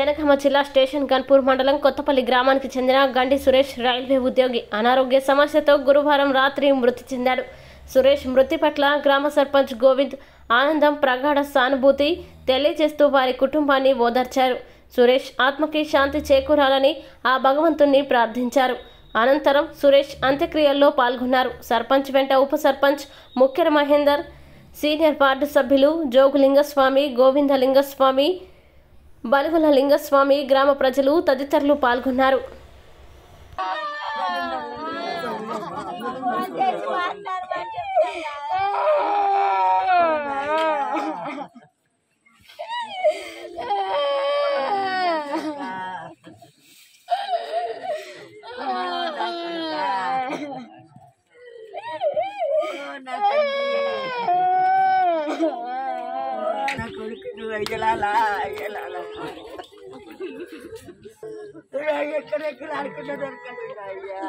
జనగామ జిల్లా స్టేషన్ గన్పూర్ మండలం కొత్తపల్లి గ్రామానికి చెందిన గండి సురేష్ రైల్వే ఉద్యోగి అనారోగ్య సమస్యతో గురువారం రాత్రి మృతి చెందాడు సురేష్ మృతి పట్ల గ్రామ సర్పంచ్ గోవింద్ ఆనందం ప్రగాఢ సానుభూతి తెలియజేస్తూ వారి కుటుంబాన్ని ఓదార్చారు సురేష్ ఆత్మకి శాంతి చేకూరాలని ఆ భగవంతుణ్ణి ప్రార్థించారు అనంతరం సురేష్ అంత్యక్రియల్లో పాల్గొన్నారు సర్పంచ్ వెంట ఉప సర్పంచ్ ముఖ్యర మహేందర్ సీనియర్ వార్డు సభ్యులు జోగులింగస్వామి గోవిందలింగస్వామి బలుగుల లింగస్వామి గ్రామ ప్రజలు తదితరులు పాల్గొన్నారు నా కొడుకు నువ్వు అయ్యలాలా అయ్యలాలా ఎక్కడెక్కడ ఆడుకున్నా దొరకలేదు అయ్యా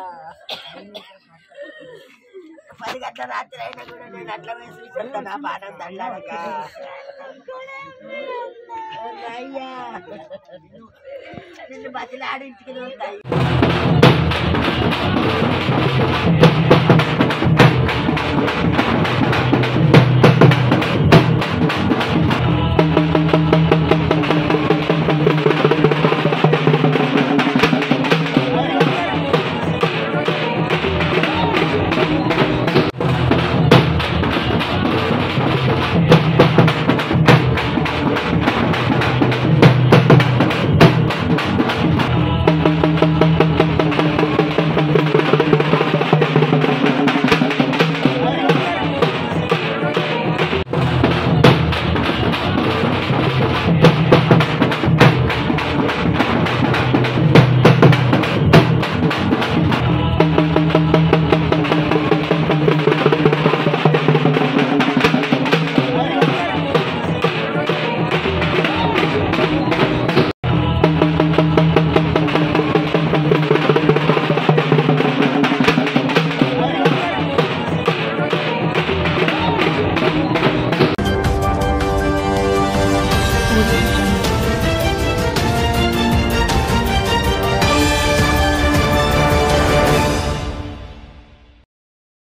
పది గంటల రాత్రి అయినా కూడా నేను అట్లా వేసి చెప్తా నా పాఠం దండాలక అయ్యా నిన్ను బతిలాడించుకుని ఉంటాయి